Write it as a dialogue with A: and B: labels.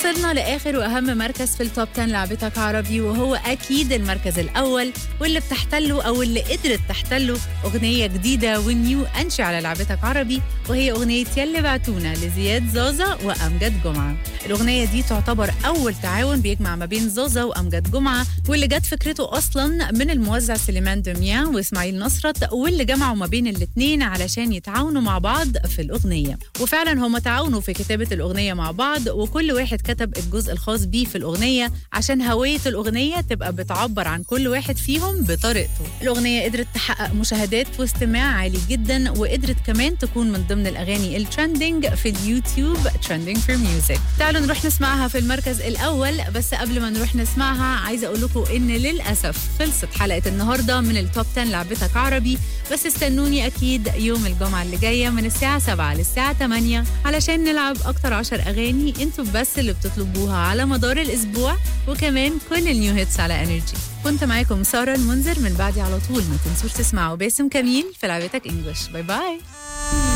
A: وصلنا لاخر واهم مركز في التوب 10 لعبتك عربي وهو اكيد المركز الاول واللي بتحتله او اللي قدرت تحتله اغنيه جديده ونيو انشي على لعبتك عربي وهي اغنيه يلي بعتونا لزياد زازا وامجد جمعه الاغنيه دي تعتبر اول تعاون بيجمع ما بين زازا وامجد جمعه واللي جت فكرته اصلا من الموزع سليمان دميان واسماعيل نصرت واللي جمعوا ما بين الاثنين علشان يتعاونوا مع بعض في الاغنيه وفعلا هم تعاونوا في كتابه الاغنيه مع بعض وكل واحد كتب الجزء الخاص بيه في الاغنيه عشان هويه الاغنيه تبقى بتعبر عن كل واحد فيهم بطريقته الاغنيه قدرت تحقق مشاهدات واستماع عالي جدا وقدرت كمان تكون من ضمن الاغاني الترندنج في اليوتيوب ترندنج فور ميوزك تعالوا نروح نسمعها في المركز الاول بس قبل ما نروح نسمعها عايزه اقول لكم ان للاسف خلصت حلقه النهارده من التوب 10 لعبتك عربي بس استنوني اكيد يوم الجمعه اللي جايه من الساعه 7 للساعه 8 علشان نلعب اكتر 10 اغاني انتوا بس اللي بتطلبوها على مدار الاسبوع وكمان كل النيو هيتس على انرجي كنت معاكم ساره المنذر من بعدي على طول ما تنسوش تسمعوا باسم كميل في لعبتك انجلش باي باي